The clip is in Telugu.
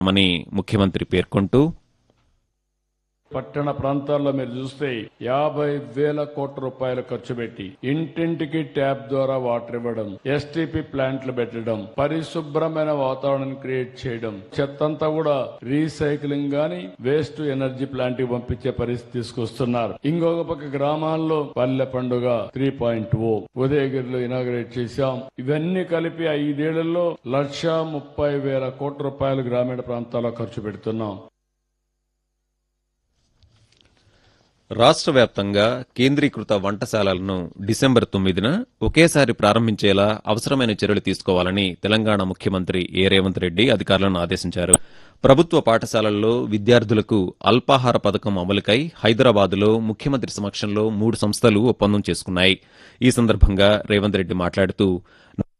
మని ముఖ్యమంత్రి పేర్కొంటూ పట్టణ ప్రాంతాల్లో మీరు చూస్తే యాభై వేల కోట్ల రూపాయలు ఖర్చు పెట్టి ఇంటింటికి ట్యాప్ ద్వారా వాటర్ ఇవ్వడం ఎస్టీపీ ప్లాంట్లు పెట్టడం పరిశుభ్రమైన వాతావరణం క్రియేట్ చేయడం చెత్తంతా కూడా రీసైక్లింగ్ గాని వేస్ట్ ఎనర్జీ ప్లాంట్ కి పంపించే పరిస్థితి తీసుకొస్తున్నారు ఇంకొక పక్క గ్రామాల్లో Palle Panduga three point o ఉదయగిరిలో ఇనాగ్రేట్ చేశాం ఇవన్నీ కలిపి ఐదేళ్లలో లక్ష ముప్పై వేల కోట్ల రూపాయలు గ్రామీణ ప్రాంతాల్లో ఖర్చు పెడుతున్నాం రాష్ట్ర వ్యాప్తంగా కేంద్రీకృత వంటశాలలను డిసెంబర్ తొమ్మిదిన ఒకేసారి ప్రారంభించేలా అవసరమైన చర్యలు తీసుకోవాలని తెలంగాణ ముఖ్యమంత్రి ఏ రేవంత్ రెడ్డి అధికారులను ఆదేశించారు ప్రభుత్వ పాఠశాలల్లో విద్యార్థులకు అల్పాహార పథకం అమలుకై హైదరాబాదులో ముఖ్యమంత్రి సమక్షంలో మూడు సంస్థలు ఒప్పందం చేసుకున్నాయి ఈ సందర్భంగా రేవంత్ రెడ్డి మాట్లాడుతూ